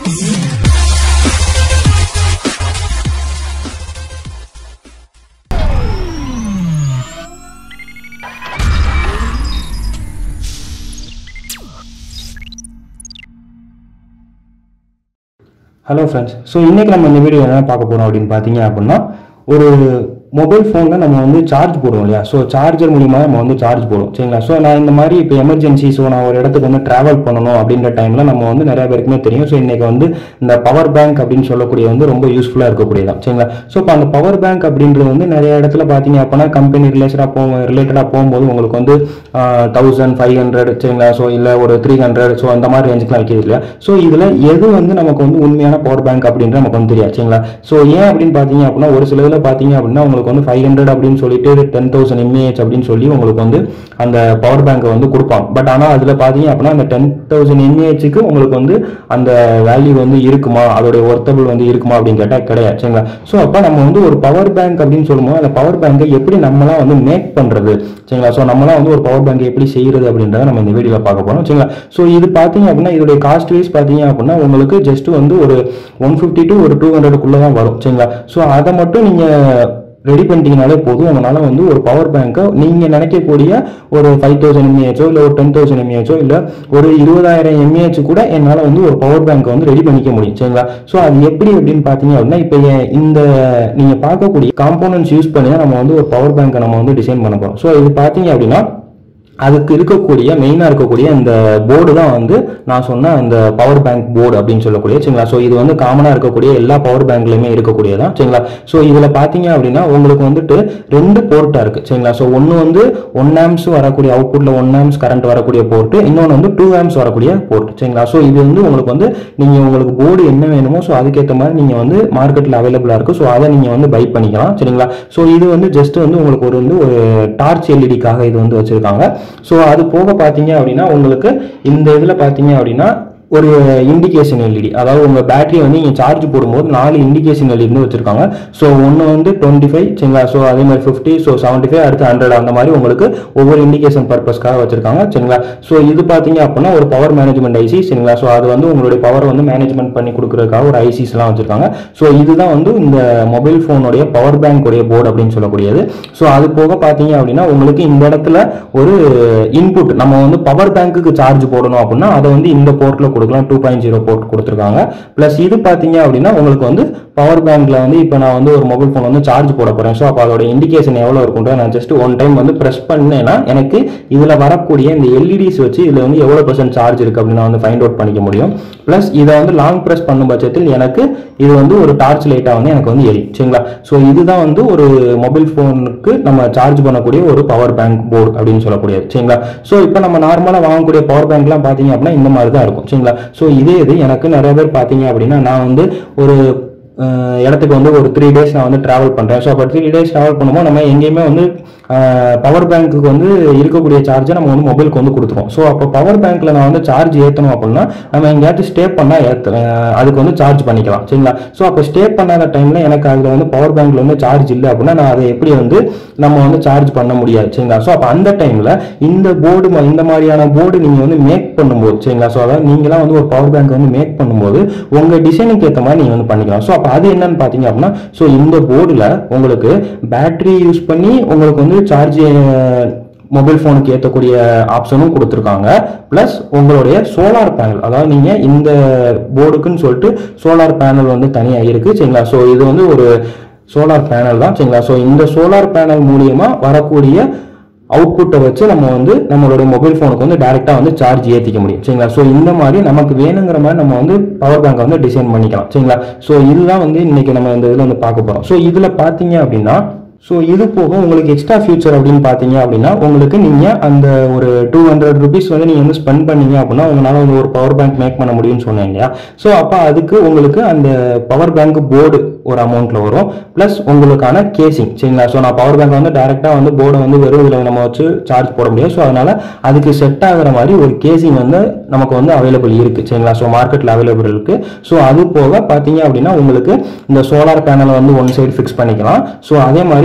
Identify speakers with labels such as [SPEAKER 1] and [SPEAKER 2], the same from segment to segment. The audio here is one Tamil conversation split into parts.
[SPEAKER 1] ஹலோ ஃப்ரெண்ட்ஸ் ஸோ இன்றைக்கி நம்ம இந்த வீடியோ என்ன பார்க்க போகிறோம் அப்படின்னு பார்த்தீங்க அப்படின்னா ஒரு மொபைல் ஃபோனில் நம்ம வந்து சார்ஜ் போடுவோம் இல்லையா ஸோ சார்ஜர் மூலிமா நம்ம வந்து சார்ஜ் போடுவோம் சரிங்களா ஸோ நான் இந்த மாதிரி இப்போ எமர்ஜென்சி ஸோ நான் ஒரு இடத்துக்கு வந்து ட்ராவல் பண்ணணும் அப்படின்ற டைமில் நம்ம வந்து நிறைய பேருக்குமே தெரியும் ஸோ இன்றைக்கி வந்து இந்த பவர் பேங்க் அப்படின்னு சொல்லக்கூடிய வந்து ரொம்ப யூஸ்ஃபுல்லாக இருக்கக்கூடியதான் சரிங்களா ஸோ இப்போ அந்த பவர் பேங்க் அப்படின்றது வந்து நிறைய இடத்துல பார்த்தீங்க அப்படின்னா கம்பெனி ரிலேஷனாக போகும் ரிலேட்டடாக போகும்போது உங்களுக்கு வந்து தௌசண்ட் ஃபைவ் ஹண்ட்ரட் சரிங்களா ஸோ இல்லை ஒரு த்ரீ ஹண்ட்ரட் ஸோ அந்த மாதிரி ரேஞ்சுக்குலாம் விற்கிது இல்லையா ஸோ இதில் எது வந்து நமக்கு வந்து உண்மையான பவர் பேங்க் அப்படின்ற நமக்கு வந்து தெரியாது சரிங்களா ஸோ ஏன் அப்படின்னு பார்த்தீங்க அப்படின்னா ஒரு சில இதில் பார்த்தீங்க அப்படின்னா உங்களுக்கு வந்து ஃபைவ் ஹண்ட்ரட் அப்படின்னு சொல்லிட்டு டென் தௌசண்ட் எம்ஏஹெச் அப்படின்னு சொல்லி உங்களுக்கு வந்து அந்த பவர் பேங்கை வந்து கொடுப்பாங்க பட் ஆனால் அதில் பார்த்தீங்க அப்படின்னா அந்த டென் தௌசண்ட் எம்ஏஹெச்சுக்கு உங்களுக்கு வந்து அந்த வேல்யூ வந்து இருக்குமா அதோடைய ஒர்த்தபிள் வந்து இருக்குமா அப்படின்னு கேட்டால் கிடையாது சரிங்களா ஸோ அப்போ நம்ம வந்து ஒரு பவர் பேங்க் அப்படின்னு சொல்லும்போது அந்த பவர் பேங்கை எப்படி நம்மளாம் வந்து மேக் பண்ணுறது சரிங்களா ஸோ நம்மளாம் வந்து ஒரு பவர் பேங்க் எப்படி செய்யறது அப்படின்றத நம்ம இந்த வீடியோவில் பார்க்க போகிறோம் சரிங்களா ஸோ இது பார்த்தீங்க அப்படின்னா இதோடைய காஸ்ட் வைஸ் பார்த்தீங்க அப்படின்னா உங்களுக்கு ஜஸ்ட் வந்து ஒரு ஒன் ஃபிஃப்டி டு ஒரு டூ ஹண்ட்ரடுக்குள்ளே தான் வரும் சரிங்களா ஸோ அதை மட்டும் நீங்கள் ரெடி பண்ணிட்டீங்கனாலே போதும் உங்களால் வந்து ஒரு பவர் பேங்க்கை நீங்கள் நினைக்கக்கூடிய ஒரு ஃபைவ் தௌசண்ட் எம்ஏஹெச்சோ இல்லை ஒரு டென் தௌசண்ட் எம்ஏஹெச்சோ இல்லை ஒரு இருபதாயிரம் எம்ஏஹெச் கூட என்னால் வந்து ஒரு பவர் பேங்க்கை வந்து ரெடி பண்ணிக்க முடியும் சரிங்களா ஸோ அது எப்படி அப்படின்னு பார்த்தீங்க அப்படின்னா இப்போ இந்த நீங்கள் பார்க்கக்கூடிய காம்போனன்ட்ஸ் யூஸ் பண்ணி தான் நம்ம வந்து ஒரு பவர் பேங்க்கை நம்ம வந்து டிசைன் பண்ண போகிறோம் ஸோ இது பார்த்தீங்க அப்படின்னா அதுக்கு இருக்கக்கூடிய மெயினாக இருக்கக்கூடிய இந்த போர்டு தான் வந்து நான் சொன்ன அந்த பவர் பேங்க் போர்டு அப்படின்னு சொல்லக்கூடிய சரிங்களா ஸோ இது வந்து காமனாக இருக்கக்கூடிய எல்லா பவர் பேங்க்லையுமே இருக்கக்கூடியதான் சரிங்களா ஸோ இதில் பார்த்தீங்க அப்படின்னா உங்களுக்கு வந்துட்டு ரெண்டு போர்ட்டாக இருக்குது சரிங்களா ஸோ ஒன்று வந்து ஒன் ஆம்ஸ் வரக்கூடிய அவுட்புட்டில் ஒன் ஆம்ஸ் கரண்ட் வரக்கூடிய போர்ட்டு இன்னொன்று வந்து டூ ஆம்ஸ் வரக்கூடிய போர்ட் சரிங்களா ஸோ இது வந்து உங்களுக்கு வந்து நீங்கள் உங்களுக்கு போர்டு என்ன வேணுமோ ஸோ அதுக்கேற்ற மாதிரி நீங்கள் வந்து மார்க்கெட்டில் அவைலபிளாக இருக்குது ஸோ அதை நீங்கள் வந்து பை பண்ணிக்கலாம் சரிங்களா ஸோ இது வந்து ஜஸ்ட் வந்து உங்களுக்கு ஒரு வந்து ஒரு டார்ச் எல்இடிக்காக இது வந்து வச்சுருக்காங்க ஸோ அது போக பார்த்தீங்க அப்படின்னா உங்களுக்கு இந்த இதில் பார்த்தீங்க அப்படின்னா ஒரு இண்டிகேஷன் எல்இடி அதாவது உங்கள் பேட்டரி வந்து நீங்கள் சார்ஜ் போடும்போது நாலு இண்டிகேஷன் எல்இடி வச்சுருக்காங்க ஸோ ஒன்று வந்து டுவெண்ட்டி ஃபைவ் சரிங்களா ஸோ அதே மாதிரி ஃபிஃப்டி ஸோ செவன்ட்டி ஃபைவ் அடுத்து ஹண்ட்ரட் அந்த மாதிரி உங்களுக்கு ஒவ்வொரு இண்டிகேஷன் பர்பஸ்க்காக வச்சிருக்காங்க சரிங்களா ஸோ இது பார்த்தீங்க அப்படின்னா ஒரு பவர் மேனேஜ்மெண்ட் ஐசி சரிங்களா ஸோ அது வந்து உங்களுடைய பவர் வந்து மேனேஜ்மெண்ட் பண்ணி கொடுக்குறதுக்காக ஒரு ஐசிஸ்லாம் வச்சிருக்காங்க ஸோ இதுதான் வந்து இந்த மொபைல் ஃபோனுடைய பவர் பேங்க் உடைய போர்டு அப்படின்னு சொல்லக்கூடியது ஸோ அது போக பார்த்தீங்க அப்படின்னா உங்களுக்கு இந்த இடத்துல ஒரு இன்புட் நம்ம வந்து பவர் பேங்க்குக்கு சார்ஜ் போடணும் அப்படின்னா அதை வந்து இந்த போர்ட்டில் கொடுக்கலாம் டூ பாயிண்ட் ஜீரோ போர்ட் கொடுத்துருக்காங்க ப்ளஸ் இது பார்த்தீங்க அப்படின்னா உங்களுக்கு வந்து பவர் பேங்க்ல வந்து இப்போ நான் வந்து ஒரு மொபைல் ஃபோன் வந்து சார்ஜ் போட போகிறேன் ஸோ அப்போ அதோட இண்டிகேஷன் எவ்வளோ இருக்குன்றத நான் ஜஸ்ட் ஒன் டைம் வந்து ப்ரெஸ் பண்ணேன்னா எனக்கு இதில் வரக்கூடிய இந்த எல்இடிஸ் வச்சு இதில் வந்து எவ்வளோ பர்சன்ட் சார்ஜ் இருக்குது அப்படின்னு நான் வந்து ஃபைண்ட் அவுட் பண்ணிக்க முடியும் ப்ளஸ் இதை வந்து லாங் ப்ரெஸ் பண்ணும் பட்சத்தில் எனக்கு இது வந்து ஒரு டார்ச் லைட்டாக வந்து எனக்கு வந்து எரியும் சரிங்களா ஸோ இதுதான் வந்து ஒரு மொபைல் ஃபோனுக்கு நம்ம சார்ஜ் பண்ணக்கூடிய ஒரு பவர் பேங்க் போர்டு அப்படின்னு சொல்லக்கூடியது சரிங்களா ஸோ இப்போ நம்ம நார்மலாக வாங்கக்கூடிய பவர் பேங்க்லாம் பார்த்தீங்க அப்படின்னா இந்த மாதிரி தான் இருக்கும் சரிங்களா ஸோ இதே இது எனக்கு நிறைய பேர் பார்த்தீங்க அப்படின்னா நான் வந்து ஒரு அஹ், இடத்துக்கு வந்து ஒரு த்ரீ டேஸ் நான் வந்து ட்ராவல் பண்ணுறேன் ஸோ அப்போ த்ரீ டேஸ் ட்ராவல் பண்ணும்போது நம்ம எங்கேயுமே வந்து பவர் பேங்க்குக்கு வந்து இருக்கக்கூடிய சார்ஜை நம்ம வந்து மொபைலுக்கு வந்து கொடுத்துருவோம் ஸோ அப்போ பவர் பேங்க்கில் நான் வந்து சார்ஜ் ஏற்றணும் அப்படின்னா நம்ம எங்கேயாச்சும் ஸ்டே பண்ணால் ஏற்ற அதுக்கு வந்து சார்ஜ் பண்ணிக்கலாம் சரிங்களா ஸோ அப்போ ஸ்டே பண்ணாத டைமில் எனக்கு அதில் வந்து பவர் பேங்க்கில் வந்து சார்ஜ் இல்லை அப்படின்னா நான் அதை எப்படி வந்து நம்ம வந்து சார்ஜ் பண்ண முடியாது சரிங்களா ஸோ அப்போ அந்த டைமில் இந்த போர்டு இந்த மாதிரியான போர்டு நீங்கள் வந்து மேக் பண்ணும்போது சரிங்களா ஸோ அதாவது நீங்களாம் வந்து ஒரு பவர் பேங்க் வந்து மேக் பண்ணும்போது உங்கள் டிசைனுக்கு ஏற்ற மாதிரி நீங்கள் வந்து பண்ணிக்கலாம் ஸோ அப்போ அது என்னன்னு பார்த்தீங்க அப்படின்னா ஸோ இந்த போர்டில் உங்களுக்கு பேட்டரி யூஸ் பண்ணி உங்களுக்கு வந்து சார்ஜ் மொபைல் ஃபோனுக்கு ஏற்றக்கூடிய ஆப்ஷனும் கொடுத்துருக்காங்க ப்ளஸ் உங்களுடைய சோலார் பேனல் அதாவது நீங்கள் இந்த போர்டுக்குன்னு சொல்லிட்டு சோலார் பேனல் வந்து தனியாக இருக்குது சரிங்களா ஸோ இது வந்து ஒரு சோலார் பேனல் தான் சரிங்களா ஸோ இந்த சோலார் பேனல் மூலியமாக வரக்கூடிய அவுட்புட்டை வச்சு நம்ம வந்து நம்மளுடைய மொபைல் ஃபோனுக்கு வந்து டேரெக்டாக வந்து சார்ஜ் ஏற்றிக்க முடியும் சரிங்களா ஸோ இந்த மாதிரி நமக்கு வேணுங்கிற மாதிரி நம்ம வந்து பவர் பேங்கை வந்து டிசைன் பண்ணிக்கலாம் சரிங்களா ஸோ இதுதான் வந்து இன்னைக்கு நம்ம இந்த இதில் வந்து பார்க்க போகிறோம் ஸோ இதில் பார்த்தீங்க அப்படின்னா ஸோ இது போக உங்களுக்கு எக்ஸ்ட்ரா ஃபியூச்சர் அப்படின்னு பார்த்தீங்க அப்படின்னா உங்களுக்கு நீங்கள் அந்த ஒரு டூ ஹண்ட்ரட் ருபீஸ் வந்து நீங்கள் வந்து ஸ்பெண்ட் பண்ணீங்க அப்படின்னா உங்களால் வந்து ஒரு பவர் பேங்க் மேக் பண்ண முடியும்னு சொன்னேன் இல்லையா ஸோ அப்போ அதுக்கு உங்களுக்கு அந்த பவர் பேங்க் போர்டு ஒரு அமௌண்ட்டில் வரும் ப்ளஸ் உங்களுக்கான கேசிங் சரிங்களா ஸோ நான் பவர் பேங்க் வந்து டேரெக்டாக வந்து போர்டை வந்து வெறும் இதில் நம்ம வச்சு சார்ஜ் போட முடியும் ஸோ அதனால் அதுக்கு செட் ஆகுற மாதிரி ஒரு கேசிங் வந்து நமக்கு வந்து அவைலபிள் இருக்குது சரிங்களா ஸோ மார்க்கெட்டில் அவைலபிள் இருக்குது ஸோ அது போக பார்த்தீங்க அப்படின்னா உங்களுக்கு இந்த சோலார் பேனலை வந்து ஒன் சைடு ஃபிக்ஸ் பண்ணிக்கலாம் ஸோ அதே மாதிரி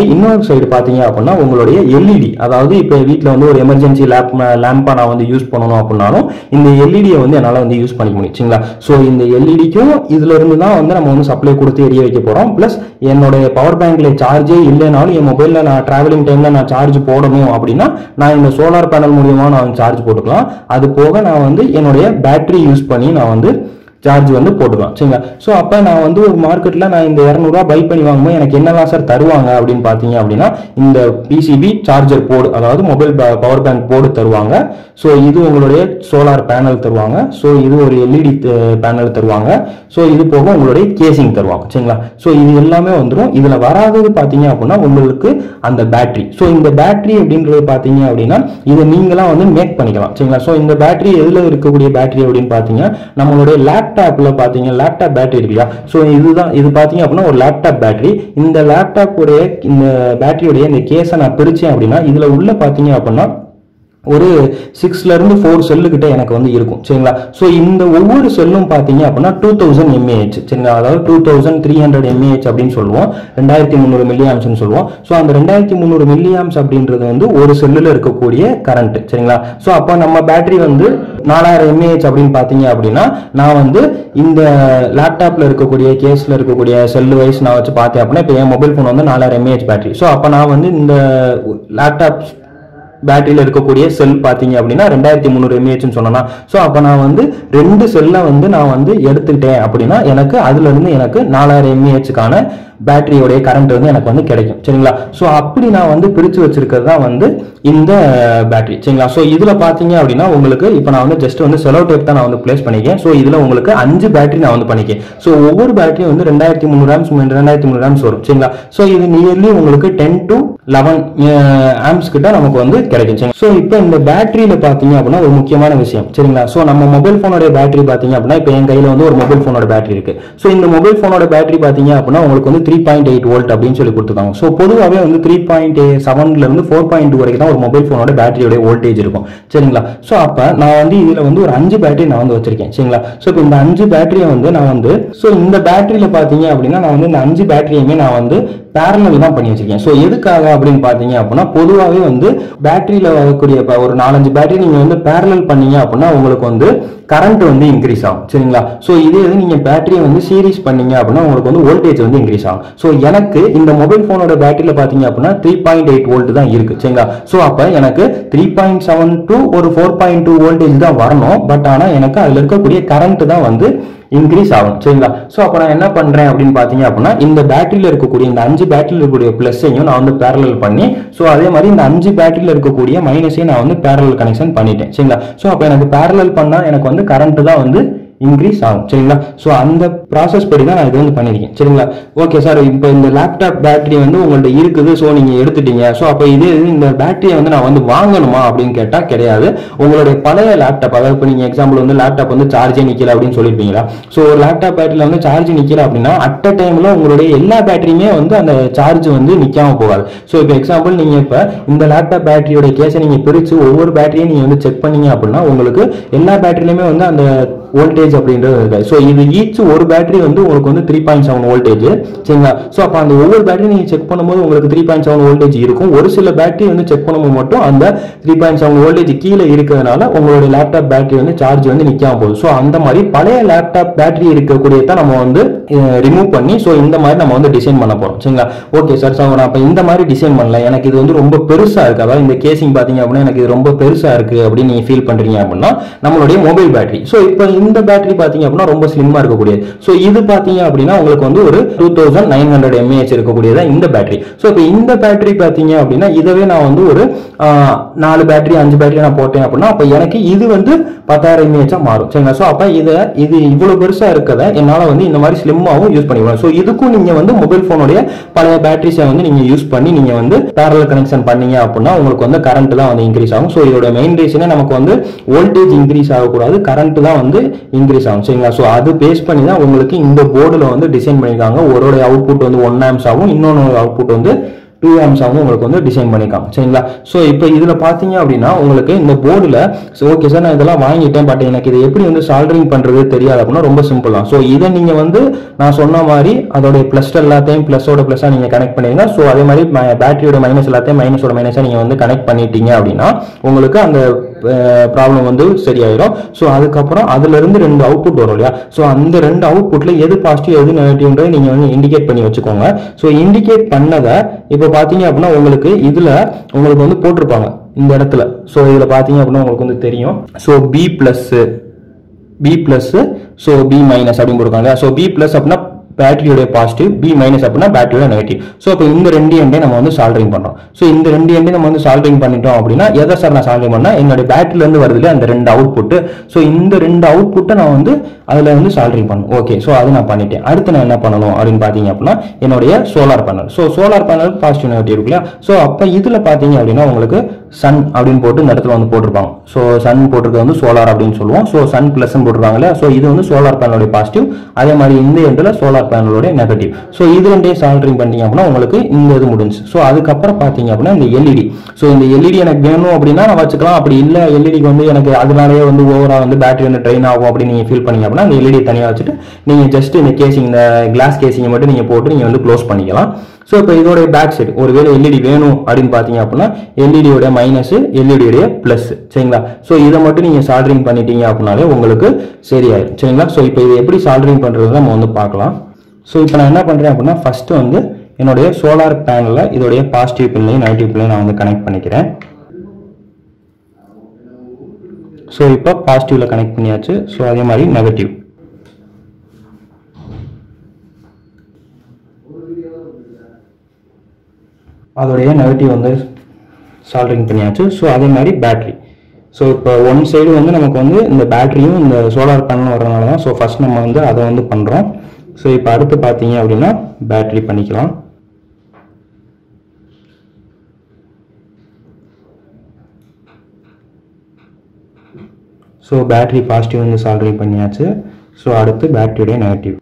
[SPEAKER 1] மாதிரி இன்னொரு சைடு பார்த்தீங்க அப்படின்னா உங்களுடைய எல்இடி அதாவது இப்போ வீட்டில் வந்து ஒரு எமர்ஜென்சி லேப் லேம்பை நான் வந்து யூஸ் பண்ணணும் அப்படின்னாலும் இந்த எல்இடியை வந்து என்னால் வந்து யூஸ் பண்ணிக்க முடியும் சரிங்களா ஸோ இந்த எல்இடிக்கும் இதுல இருந்து தான் வந்து நம்ம வந்து சப்ளை கொடுத்து எரிய வைக்க போகிறோம் ப்ளஸ் என்னோட பவர் பேங்க்ல சார்ஜே இல்லைனாலும் என் மொபைலில் நான் டிராவலிங் டைமில் நான் சார்ஜ் போடணும் அப்படின்னா நான் இந்த சோலார் பேனல் மூலியமா நான் சார்ஜ் போட்டுக்கலாம் அது போக நான் வந்து என்னுடைய பேட்டரி யூஸ் பண்ணி நான் வந்து சார்ஜ் வந்து போட்டுக்கலாம் சரிங்களா ஸோ அப்போ நான் வந்து ஒரு மார்க்கெட்டில் நான் இந்த இரநூறுவா பை பண்ணி வாங்கும்போது எனக்கு என்னெல்லாம் சார் தருவாங்க அப்படின்னு பார்த்தீங்க அப்படின்னா இந்த பிசிபி சார்ஜர் போர்டு அதாவது மொபைல் பவர் பேங்க் போர்டு தருவாங்க ஸோ இது உங்களுடைய சோலார் பேனல் தருவாங்க ஸோ இது ஒரு எல்இடி பேனல் தருவாங்க ஸோ இது போக உங்களுடைய கேசிங் தருவாங்க சரிங்களா ஸோ இது எல்லாமே வந்துடும் இதில் வராதது பார்த்தீங்க அப்படின்னா உங்களுக்கு அந்த பேட்டரி ஸோ இந்த பேட்டரி அப்படின்றது பார்த்தீங்க அப்படின்னா இதை நீங்களாம் வந்து மேக் பண்ணிக்கலாம் சரிங்களா ஸோ இந்த பேட்டரி எதில் இருக்கக்கூடிய பேட்டரி அப்படின்னு பார்த்தீங்கன்னா நம்மளுடைய லேப்டாப்பில் பார்த்தீங்க லேப்டாப் பேட்டரி இருக்கு இல்லையா ஸோ இதுதான் இது பார்த்தீங்க அப்படின்னா ஒரு லேப்டாப் பேட்டரி இந்த லேப்டாப்புடைய இந்த பேட்டரியுடைய இந்த கேஸை நான் பிரித்தேன் அப்படின்னா இதில் உள்ள பார்த்தீங்க அப்படின்னா ஒரு சிக்ஸ்ல இருந்து ஃபோர் செல்லு கிட்ட எனக்கு வந்து இருக்கும் சரிங்களா ஸோ இந்த ஒவ்வொரு செல்லும் பார்த்தீங்க அப்படின்னா டூ தௌசண்ட் எம்ஏஹெச் சரிங்களா அதாவது two thousand three hundred mAh அப்படின்னு சொல்லுவோம் ரெண்டாயிரத்தி முந்நூறு மில்லி ஆம்ஸ்னு சொல்லுவோம் ஸோ அந்த ரெண்டாயிரத்தி முந்நூறு மில்லி ஆம்ஸ் அப்படின்றது வந்து ஒரு செல்லில் இருக்கக்கூடிய கரண்ட் சரிங்களா ஸோ அப்போ நம்ம பேட்டரி வந்து நாலாயிரம் எம்ஏஹெச் அப்படின்னு பார்த்தீங்க அப்படின்னா நான் வந்து இந்த லேப்டாப்ல இருக்கக்கூடிய கேஸ்ல இருக்கக்கூடிய செல்லு வைஸ் நான் வச்சு பார்த்தேன் அப்படின்னா இப்போ என் மொபைல் ஃபோன் வந்து நாலாயிரம் எம்ஏஹெச் பேட்டரி ஸோ அப்போ நான் வந்து இந்த லேப்டாப் பேட்டரியில் இருக்கக்கூடிய செல் பார்த்தீங்க அப்படின்னா ரெண்டாயிரத்தி முந்நூறு எம்ஏஹெச்னு சொன்னேன்னா ஸோ அப்போ நான் வந்து ரெண்டு செல்லை வந்து நான் வந்து எடுத்துக்கிட்டேன் அப்படின்னா எனக்கு அதுல இருந்து எனக்கு நாலாயிரம் எம்ஏஹெச்சுக்கான பேட்டரியோடைய கரண்ட் வந்து எனக்கு வந்து கிடைக்கும் சரிங்களா ஸோ அப்படி நான் வந்து பிரித்து வச்சிருக்கிறது தான் வந்து இந்த பேட்டரி சரிங்களா ஸோ இதில் பார்த்தீங்க அப்படின்னா உங்களுக்கு இப்போ நான் வந்து ஜஸ்ட் வந்து செலோ டேப் தான் நான் வந்து பிளேஸ் பண்ணிக்கேன் ஸோ இதில் உங்களுக்கு அஞ்சு பேட்டரி நான் வந்து பண்ணிக்கேன் ஸோ ஒவ்வொரு பேட்டரியும் வந்து ரெண்டாயிரத்தி முந்நூறு ஆம்ஸ் ரெண்டாயிரத்தி முந்நூறு ஆம்ஸ் வரும் சரிங்களா ஸோ இது நியர்லி உங்களுக்கு டென் டு லெவன் ஆம்ஸ் கிட்ட நமக்கு வந்து கிடைக்கும் சரிங்களா ஸோ இப்போ இந்த பேட்டரியில பார்த்தீங்க அப்படின்னா ஒரு முக்கியமான விஷயம் சரிங்களா ஸோ நம்ம மொபைல் ஃபோனோட பேட்டரி பார்த்தீங்க அப்படின்னா இப்போ என் கையில் வந்து ஒரு மொபைல் ஃபோனோட பேட்டரி இருக்கு ஸோ இந்த மொபைல் ஃபோனோட பேட்டரி பார்த்தீங்க அப்படின்னா உங்களுக்கு வந்து த்ரீ பாயிண்ட் எயிட் வோல்ட் அப்படின்னு சொல்லி கொடுத்துருக்காங்க ஸோ பொதுவாகவே வந்து த்ரீ பாயிண்ட் செவன்ல இருந்து ஃபோர் பாயிண்ட் டூ வரைக்கும் தான் ஒரு மொபைல் ஃபோனோட பேட்டரியோட வோல்டேஜ் இருக்கும் சரிங்களா ஸோ அப்போ நான் வந்து இதில் வந்து ஒரு அஞ்சு பேட்டரி நான் வந்து வச்சிருக்கேன் சரிங்களா ஸோ இப்போ இந்த அஞ்சு பேட்டரியை வந்து நான் வந்து ஸோ இந்த பேட்டரியில் பார்த்தீங்க அப்படின்னா நான் வந்து இந்த அஞ்சு பேட்டரியுமே நான் வந்து பேரலல் தான் பண்ணி வச்சிருக்கேன் ஸோ எதுக்காக அப்படின்னு பார்த்தீங்க அப்படின்னா பொதுவாகவே வந்து பேட்டரியில் வரக்கூடிய இப்போ ஒரு நாலஞ்சு பேட்டரி நீங்கள் வந்து பேரலல் பண்ணீங்க அப்படின்னா உங்களுக்கு வந்து கரண்ட் வந்து இன்க்ரீஸ் ஆகும் சரிங்களா ஸோ இதே இது நீங்கள் பேட்டரியை வந்து சீரிஸ் பண்ணீங்க அப்படின்னா உங்களுக்கு வந்து வோல்டேஜ் வந்து இன்க்ரீஸ் ஆகும் ஸோ எனக்கு இந்த மொபைல் ஃபோனோட பேட்டரியில் பார்த்தீங்க அப்படின்னா த்ரீ பாயிண்ட் எயிட் வோல்ட் தான் இருக்கு சரிங்களா ஸோ அப்போ எனக்கு த்ரீ பாயிண்ட் செவன் டு ஒரு ஃபோர் பாயிண்ட் டூ வோல்டேஜ் தான் வரணும் பட் ஆனால் எனக்கு அதில் இருக்கக்கூடிய கரண்ட் தான் வந்து இன்க்ரீஸ் ஆகும் சரிங்களா ஸோ அப்போ நான் என்ன பண்றேன் அப்படின்னு பார்த்தீங்க அப்படின்னா இந்த பேட்டரியில் இருக்கக்கூடிய இந்த அஞ்சு பேட்டரியில் இருக்கக்கூடிய ப்ளஸ்ஸையும் நான் வந்து பேரலல் பண்ணி ஸோ அதே மாதிரி இந்த அஞ்சு பேட்டரியில் இருக்கக்கூடிய மைனஸையும் நான் வந்து பேரலல் கனெக்ஷன் பண்ணிட்டேன் சரிங்களா ஸோ அப்போ எனக்கு பேரலல் பண்ணால் எனக்கு வந்து கரண்ட் தான் வந்து இன்க்ரீஸ் ஆகும் சரிங்களா ஸோ அந்த ப்ராசஸ் படி தான் நான் இது வந்து பண்ணியிருக்கேன் சரிங்களா ஓகே சார் இப்போ இந்த லேப்டாப் பேட்டரி வந்து உங்கள்ட்ட இருக்குது ஸோ நீங்கள் எடுத்துட்டீங்க ஸோ அப்போ இதே இது இந்த பேட்டரியை வந்து நான் வந்து வாங்கணுமா அப்படின்னு கேட்டால் கிடையாது உங்களுடைய பழைய லேப்டாப் அதாவது இப்போ நீங்கள் எக்ஸாம்பிள் வந்து லேப்டாப் வந்து சார்ஜே நிற்கல அப்படின்னு சொல்லியிருப்பீங்களா ஸோ ஒரு லேப்டாப் பேட்டரியில் வந்து சார்ஜ் நிற்கல அப்படின்னா அட் அ டைமில் உங்களுடைய எல்லா பேட்டரியுமே வந்து அந்த சார்ஜ் வந்து நிற்காம போகாது ஸோ இப்போ எக்ஸாம்பிள் நீங்கள் இப்போ இந்த லேப்டாப் பேட்டரியோட கேஸை நீங்கள் பிரித்து ஒவ்வொரு பேட்டரியும் நீங்கள் வந்து செக் பண்ணீங்க அப்படின்னா உங்களுக்கு எல்லா பேட்டரியிலுமே வந்து அந்த வோல்டேஜ் அப்படின்றது இருக்காது ஸோ இது ஈச் ஒரு பேட்டரி வந்து உங்களுக்கு வந்து த்ரீ பாயிண்ட் செவன் வோல்டேஜ் சரிங்களா ஸோ அப்போ அந்த ஒவ்வொரு பேட்டரி நீங்கள் செக் பண்ணும்போது உங்களுக்கு த்ரீ பாயிண்ட் செவன் வோல்டேஜ் இருக்கும் ஒரு சில பேட்டரி வந்து செக் பண்ணும்போது மட்டும் அந்த த்ரீ பாயிண்ட் செவன் வோல்டேஜ் கீழே இருக்கிறதுனால உங்களுடைய லேப்டாப் பேட்டரி வந்து சார்ஜ் வந்து நிற்காம போகுது ஸோ அந்த மாதிரி பழைய லேப்டாப் பேட்டரி இருக்கக்கூடிய தான் நம்ம வந்து ரிமூவ் பண்ணி ஸோ இந்த மாதிரி நம்ம வந்து டிசைன் பண்ண போகிறோம் சரிங்களா ஓகே சார் ஸோ நான் இப்போ இந்த மாதிரி டிசைன் பண்ணல எனக்கு இது வந்து ரொம்ப பெருசாக இருக்கு அதாவது இந்த கேசிங் பார்த்தீங்க அப்படின்னா எனக்கு இது ரொம்ப பெருசாக இருக்கு அப்படின்னு நீங்கள் ஃபீல் பண்ணுறீங்க அப்படின்னா நம்மளுடைய மொபைல் பேட்டரி ஸோ இப்போ இந்த பேட்டரி பார்த்தீங்க அப்படின்னா ரொம்ப ஸ்லிம்மாக இருக்கக்கூடியது ஸோ இது பார்த்தீங்க அப்படின்னா உங்களுக்கு வந்து ஒரு two thousand nine hundred mAh இருக்கக்கூடியது இந்த பேட்டரி ஸோ இப்போ இந்த பேட்டரி பார்த்தீங்க அப்படின்னா இதவே நான் வந்து ஒரு ஆஹ், நாலு பேட்டரி அஞ்சு பேட்டரி நான் போட்டேன் அப்படின்னா அப்போ எனக்கு இது வந்து பத்தாயிரம் எம்ஏஹெச்சா மாறும் சரிங்களா ஸோ அப்போ இதை இது இவ்வளோ பெருசாக இருக்கதை என்னால் வந்து இந்த மாதிரி ஸ்லிம்மாகவும் யூஸ் பண்ணிக்கலாம் ஸோ இதுக்கும் நீங்கள் வந்து மொபைல் ஃபோனுடைய பழைய பேட்டரிஸை வந்து நீங்கள் யூஸ் பண்ணி நீங்கள் வந்து பேரல் கனெக்ஷன் பண்ணீங்க அப்படின்னா உங்களுக்கு வந்து கரண்ட் தான் வந்து இன்க்ரீஸ் ஆகும் ஸோ இதோட மெயின் ரீசனே நமக்கு வந்து வோல்டேஜ் இன்க்ரீஸ் ஆகக்கூடாது கரண்ட் தான் வந்து இன்க்ரீஸ் ஆகும் சரிங்களா ஸோ அது பேஸ் பண்ணி தான் உங்களுக்கு இந்த போர்டில் வந்து டிசைன் பண்ணியிருக்காங்க ஒரு அவுட்புட் வந்து ஒன் ஆம்ஸ் ஆகும் இன்னொன்று அவுட்புட் வந்து டூ ஆம்ஸாகவும் உங்களுக்கு வந்து டிசைன் பண்ணிக்கலாம் சரிங்களா ஸோ இப்போ இதில் பார்த்தீங்க அப்படின்னா உங்களுக்கு இந்த போர்டில் ஸோ ஓகே சார் நான் இதெல்லாம் வாங்கிட்டேன் பட் எனக்கு இதை எப்படி வந்து சால்டரிங் பண்ணுறது தெரியாது அப்படின்னா ரொம்ப சிம்பிள் தான் ஸோ இதை நீங்கள் வந்து நான் சொன்ன மாதிரி அதோடைய ப்ளஸ் எல்லாத்தையும் ப்ளஸோட ப்ளஸ்ஸாக நீங்கள் கனெக்ட் பண்ணிடுங்க ஸோ அதே மாதிரி பேட்டரியோட மைனஸ் எல்லாத்தையும் மைனஸோட மைனஸாக நீங்கள் வந்து கனெக்ட் பண்ணிட்டீங்க அப்படின்னா உங்களுக்கு அந்த ப்ராப்ளம் வந்து சரியாயிடும் ஸோ அதுக்கப்புறம் அதுல இருந்து ரெண்டு அவுட்புட் வரும் இல்லையா ஸோ அந்த ரெண்டு அவுட்புட்ல எது பாசிட்டிவ் எது நெகட்டிவ்ன்றதை நீங்க வந்து இண்டிகேட் பண்ணி வச்சுக்கோங்க ஸோ இண்டிகேட் பண்ணதை இப்போ பார்த்தீங்க அப்படின்னா உங்களுக்கு இதுல உங்களுக்கு வந்து போட்டிருப்பாங்க இந்த இடத்துல ஸோ இதுல பார்த்தீங்க அப்படின்னா உங்களுக்கு வந்து தெரியும் so B plus B plus so B minus அப்படின்னு கொடுக்காங்க ஸோ பி பிளஸ் அப்படின்னா பேட்டரியோட பாசிட்டிவ் பி மைனஸ் அப்படின்னா பேட்டரியோட நெகட்டிவ் ஸோ இப்போ இந்த ரெண்டு எண்டே நம்ம வந்து சால்டரிங் பண்றோம் ஸோ இந்த ரெண்டு எண்டே நம்ம வந்து சால்டரிங் பண்ணிட்டோம் அப்படின்னா எதை சார் நான் சால்டரிங் பண்ணா என்னுடைய பேட்டரியில இருந்து வருது இல்லையா அந்த ரெண்டு அவுட்புட் ஸோ இந்த ரெண்டு அவுட்புட்டை நான் வந்து அதுல வந்து சால்டரிங் பண்ணணும் ஓகே ஸோ அது நான் பண்ணிட்டேன் அடுத்து நான் என்ன பண்ணணும் அப்படின்னு பார்த்தீங்க அப்படின்னா என்னுடைய solar panel so solar panel positive negative இருக்கு இல்லையா ஸோ அப்போ இதுல பார்த்தீங்க அப்படின்னா உங்களுக்கு சன் அப்படின்னு போட்டு இந்த இடத்துல வந்து போட்டிருப்பாங்க ஸோ சன் போட்டிருக்கிறது வந்து சோலார் அப்படின்னு சொல்லுவோம் ஸோ சன் பிளஸ் போட்டிருக்காங்க இல்லையா ஸோ இது வந்து சோலார் பேனலோட பாசிட்டிவ் அதே மாதிரி இந்த எண்டில் சோலார் பேனலோட நெகட்டிவ் ஸோ இது ரெண்டே சால்டரிங் பண்ணிட்டீங்க அப்படின்னா உங்களுக்கு இந்த இது முடிஞ்சு ஸோ அதுக்கப்புறம் பார்த்தீங்க அப்படின்னா இந்த எல்இடி ஸோ இந்த எல்இடி எனக்கு வேணும் அப்படின்னா நான் வச்சுக்கலாம் அப்படி இல்லை எல்இடிக்கு வந்து எனக்கு அதனாலேயே வந்து ஓவரா வந்து பேட்டரி வந்து ட்ரெயின் ஆகும் அப்படின்னு நீங்க ஃபீல் பண்ணீங்க அப்படின்னா அந்த எல்இடி தனியாக வச்சுட்டு நீங்க ஜஸ்ட் இந்த கேசிங் இந்த கிளாஸ் கேசிங்கை மட்டும் நீங்க போட்டு நீங்க வந்து க்ளோஸ் பண்ணிக்கலாம் ஸோ இப்போ இதோட பேக் சைடு ஒருவேளை எல்இடி வேணும் அப்படின்னு பார்த்தீங்க அப்படின்னா எல்இடியோட மைனஸ் எல்இடியோட ப்ளஸ் சரிங்களா ஸோ இதை மட்டும் நீங்கள் சால்டரிங் பண்ணிட்டீங்க அப்படின்னாலே உங்களுக்கு சரியாயிடும் சரிங்களா ஸோ இப்போ இது எப்படி சால்டரிங் பண்ணுறது நம்ம வந்து பார்க்கலாம் ஸோ இப்போ நான் என்ன பண்ணுறேன் அப்படின்னா ஃபர்ஸ்ட் வந்து என்னுடைய சோலார் பேனலில் இதோடைய பாசிட்டிவ் பின்லையும் நெகட்டிவ் பின்லையும் நான் வந்து கனெக்ட் பண்ணிக்கிறேன் ஸோ இப்போ பாசிட்டிவ்ல கனெக்ட் பண்ணியாச்சு ஸோ அதே மாதிரி நெகட்டிவ் அதோடைய நெகட்டிவ் வந்து சால்டரிங் பண்ணியாச்சு ஸோ அதே மாதிரி பேட்டரி ஸோ இப்போ ஒன் சைடு வந்து நமக்கு வந்து இந்த பேட்டரியும் இந்த சோலார் பேனலும் வரதுனால தான் ஸோ ஃபர்ஸ்ட் நம்ம வந்து அதை வந்து பண்ணுறோம் ஸோ இப்போ அடுத்து பார்த்தீங்க அப்படின்னா பேட்டரி பண்ணிக்கலாம் ஸோ பேட்டரி பாசிட்டிவ் வந்து சால்டரிங் பண்ணியாச்சு ஸோ அடுத்து பேட்டரியோடைய நெகட்டிவ்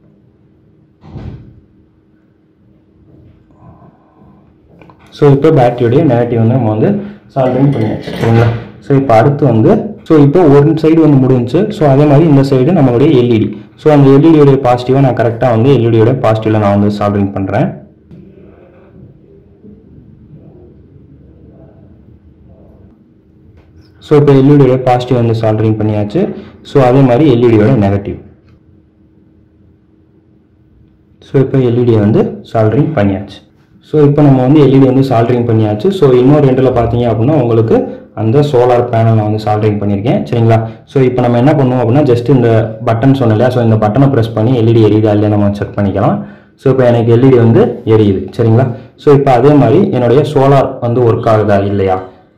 [SPEAKER 1] ஸோ இப்போ பேட்டரியோடைய நெகட்டிவ் வந்து நம்ம வந்து சால்டரிங் பண்ணியாச்சு சரிங்களா ஸோ இப்போ அடுத்து வந்து ஸோ இப்போ ஒரு சைடு வந்து முடிஞ்சுச்சு ஸோ அதே மாதிரி இந்த சைடு நம்மளுடைய எல்இடி ஸோ அந்த எல்இடியோடைய பாசிட்டிவாக நான் கரெக்டாக வந்து எல்இடியோட பாசிட்டிவில் நான் வந்து சால்டரிங் பண்ணுறேன் ஸோ இப்போ எல்இடியோட பாசிட்டிவ் வந்து சால்டரிங் பண்ணியாச்சு ஸோ அதே மாதிரி எல்இடியோட நெகட்டிவ் ஸோ இப்போ எல்இடியை வந்து சால்டரிங் பண்ணியாச்சு ஸோ இப்போ நம்ம வந்து எல்இடி வந்து சால்டரிங் பண்ணியாச்சு ஸோ இன்னொரு ரெண்டில் பார்த்தீங்க அப்படின்னா உங்களுக்கு அந்த சோலார் பேனல் நான் வந்து சால்டரிங் பண்ணியிருக்கேன் சரிங்களா ஸோ இப்போ நம்ம என்ன பண்ணுவோம் அப்படின்னா ஜஸ்ட் இந்த பட்டன் சொன்னோம் இல்லையா ஸோ இந்த பட்டனை ப்ரெஸ் பண்ணி எல்இடி எரியுதா இல்லையா நம்ம செக் பண்ணிக்கலாம் ஸோ இப்போ எனக்கு எல்இடி வந்து எரியுது சரிங்களா ஸோ இப்போ அதே மாதிரி என்னுடைய சோலார் வந்து ஒர்க் ஆகுதா இல்லையா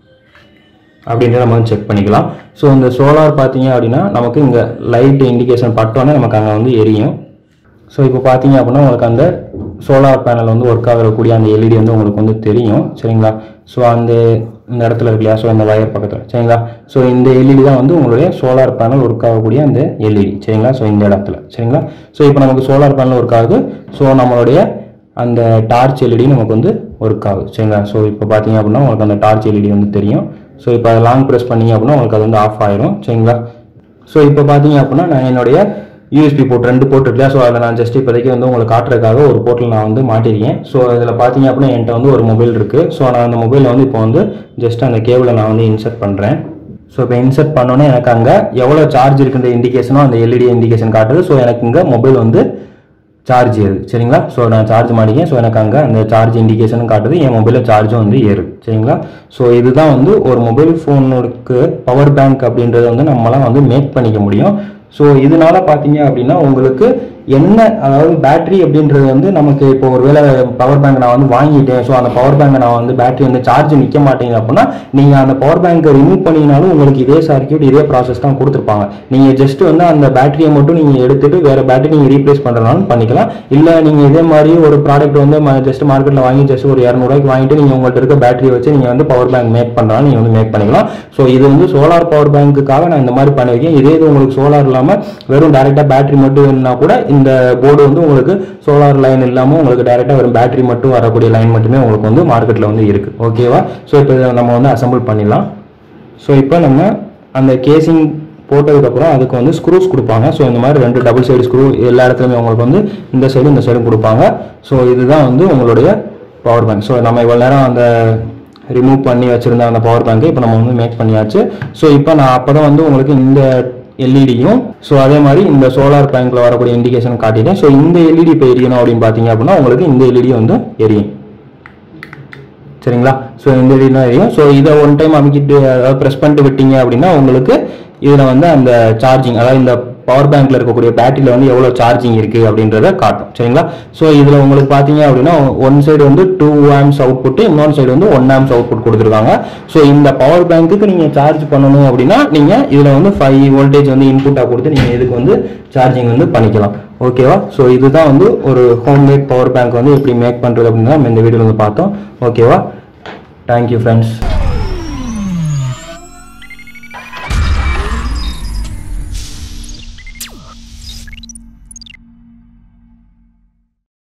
[SPEAKER 1] அப்படின்றத நம்ம வந்து செக் பண்ணிக்கலாம் ஸோ இந்த சோலார் பார்த்தீங்க அப்படின்னா நமக்கு இங்கே லைட் இண்டிகேஷன் பட்டோன்னே நமக்கு அங்கே வந்து எரியும் ஸோ இப்போ பார்த்தீங்க அப்படின்னா உங்களுக்கு அந்த சோலார் பேனல் வந்து ஒர்க் ஆகக்கூடிய அந்த எல்இடி வந்து உங்களுக்கு வந்து தெரியும் சரிங்களா ஸோ அந்த இந்த இடத்துல இருக்கு இல்லையா ஸோ இந்த வயர் பக்கத்தில் சரிங்களா ஸோ இந்த எல்இடி தான் வந்து உங்களுடைய சோலார் பேனல் ஒர்க் ஆகக்கூடிய அந்த எல்இடி சரிங்களா ஸோ இந்த இடத்துல சரிங்களா ஸோ இப்போ நமக்கு சோலார் பேனல் ஒர்க் ஆகுது ஸோ நம்மளுடைய அந்த டார்ச் எல்இடி நமக்கு வந்து ஒர்க் ஆகுது சரிங்களா ஸோ இப்போ பார்த்தீங்க அப்படின்னா உங்களுக்கு அந்த டார்ச் எல்இடி வந்து தெரியும் ஸோ இப்போ அதை லாங் ப்ரெஸ் பண்ணீங்க அப்படின்னா உங்களுக்கு அது வந்து ஆஃப் ஆயிரும் சரிங்களா ஸோ இப்போ பார்த்தீங்க அப்படின்னா நான் என்னுடைய யூஎஸ்பி போர்ட் ரெண்டு போர்ட் இருக்கு ஸோ அதில் நான் ஜஸ்ட் இப்போதைக்கு வந்து உங்களுக்கு காட்டுறதுக்காக ஒரு போர்ட்டில் நான் வந்து மாட்டிருக்கேன் ஸோ இதில் பார்த்தீங்க அப்படின்னா என்கிட்ட வந்து ஒரு மொபைல் இருக்குது ஸோ நான் அந்த மொபைலில் வந்து இப்போ வந்து ஜஸ்ட் அந்த கேபிளை நான் வந்து இன்சர்ட் பண்ணுறேன் ஸோ இப்போ இன்சர்ட் பண்ணோன்னே எனக்கு அங்கே எவ்வளோ சார்ஜ் இருக்குன்ற இண்டிகேஷனோ அந்த எல்இடி இண்டிகேஷன் காட்டுது ஸோ எனக்கு இங்கே மொபைல் வந்து சார்ஜ் ஏறுது சரிங்களா ஸோ நான் சார்ஜ் மாட்டிக்கேன் ஸோ எனக்கு அங்கே அந்த சார்ஜ் இண்டிகேஷனும் காட்டுது என் மொபைலில் சார்ஜும் வந்து ஏறுது சரிங்களா ஸோ இதுதான் வந்து ஒரு மொபைல் ஃபோனுக்கு பவர் பேங்க் அப்படின்றத வந்து நம்மளாம் வந்து மேக் பண்ணிக்க முடியும் ஸோ இதனால பார்த்தீங்க அப்படின்னா உங்களுக்கு என்ன அதாவது பேட்டரி அப்படின்றது வந்து நமக்கு இப்போ ஒருவேளை பவர் பேங்க் நான் வந்து வாங்கிட்டேன் ஸோ அந்த பவர் பேங்கை நான் வந்து பேட்டரி வந்து சார்ஜ் நிற்க மாட்டேங்குது அப்படின்னா நீங்கள் அந்த பவர் பேங்கை ரிமூவ் பண்ணினாலும் உங்களுக்கு இதே சர்க்கியூட் இதே ப்ராசஸ் தான் கொடுத்துருப்பாங்க நீங்கள் ஜஸ்ட் வந்து அந்த பேட்டரியை மட்டும் நீங்கள் எடுத்துட்டு வேற பேட்டரி நீங்கள் ரீப்ளேஸ் பண்ணுறனாலும் பண்ணிக்கலாம் இல்லை நீங்கள் இதே மாதிரி ஒரு ப்ராடக்ட் வந்து ஜஸ்ட் மார்க்கெட்டில் வாங்கி ஜஸ்ட் ஒரு இரநூறுவாய்க்கு வாங்கிட்டு நீங்கள் உங்கள்கிட்ட இருக்க பேட்டரியை வச்சு நீங்கள் வந்து பவர் பேங்க் மேக் பண்ணுறாலும் நீங்கள் வந்து மேக் பண்ணிக்கலாம் ஸோ இது வந்து சோலார் பவர் பேங்க்குக்காக நான் இந்த மாதிரி பண்ணியிருக்கேன் இதே இது உங்களுக்கு சோலார் இல்லாமல் வெறும் டேரெக்டாக பேட்டரி மட்டும் வேணும்னா கூட இந்த போர்டு வந்து உங்களுக்கு சோலார் லைன் இல்லாமல் உங்களுக்கு டேரெக்டாக வெறும் பேட்டரி மட்டும் வரக்கூடிய லைன் மட்டுமே உங்களுக்கு வந்து மார்க்கெட்டில் வந்து இருக்குது ஓகேவா ஸோ இப்போ இதை நம்ம வந்து அசம்பிள் பண்ணிடலாம் ஸோ இப்போ நம்ம அந்த கேசிங் போட்டதுக்கப்புறம் அதுக்கு வந்து ஸ்க்ரூஸ் கொடுப்பாங்க ஸோ இந்த மாதிரி ரெண்டு டபுள் சைடு ஸ்க்ரூ எல்லா இடத்துலையுமே உங்களுக்கு வந்து இந்த சைடு இந்த சைடும் கொடுப்பாங்க ஸோ இதுதான் வந்து உங்களுடைய பவர் பேங்க் ஸோ நம்ம இவ்வளோ நேரம் அந்த ரிமூவ் பண்ணி வச்சுருந்த அந்த பவர் பேங்க்கை இப்போ நம்ம வந்து மேக் பண்ணியாச்சு ஸோ இப்போ நான் அப்போ தான் வந்து உங்களுக்கு இந்த எல்இடியும் ஸோ அதே மாதிரி இந்த சோலார் பேங்க்கில் வரக்கூடிய இண்டிகேஷன் காட்டிட்டேன் ஸோ இந்த எல்இடி இப்போ எரியணும் அப்படின்னு பார்த்தீங்க அப்படின்னா உங்களுக்கு இந்த எல்இடி வந்து எரியும் சரிங்களா ஸோ இந்த எல்இடி எரியும் ஸோ இதை ஒன் டைம் அமைக்கிட்டு அதாவது ப்ரெஸ் பண்ணிட்டு விட்டீங்க அப்படின்னா உங்களுக்கு இதில் வந்து அந்த சார்ஜிங் அதாவது இந்த பவர் பேங்க்ல இருக்கக்கூடிய பேட்டரியில் வந்து எவ்வளோ சார்ஜிங் இருக்குது அப்படின்றத காட்டும் சரிங்களா ஸோ இதில் உங்களுக்கு பார்த்தீங்க அப்படின்னா ஒன் சைடு வந்து டூ ஆம்ஸ் அவுட்புட் இன்னொரு சைடு வந்து ஒன் ஆம்ஸ் அவுட்புட் கொடுத்துருக்காங்க ஸோ இந்த பவர் பேங்க்குக்கு நீங்கள் சார்ஜ் பண்ணணும் அப்படின்னா நீங்கள் இதில் வந்து ஃபைவ் வோல்டேஜ் வந்து இன்புட்டாக கொடுத்து நீங்கள் இதுக்கு வந்து சார்ஜிங் வந்து பண்ணிக்கலாம் ஓகேவா ஸோ இதுதான் வந்து ஒரு ஹோம்மேட் பவர் பேங்க் வந்து எப்படி மேக் பண்ணுறது அப்படின்னு தான் நம்ம இந்த வீடியோவில் வந்து பார்த்தோம் ஓகேவா தேங்க்யூ ஃப்ரெண்ட்ஸ்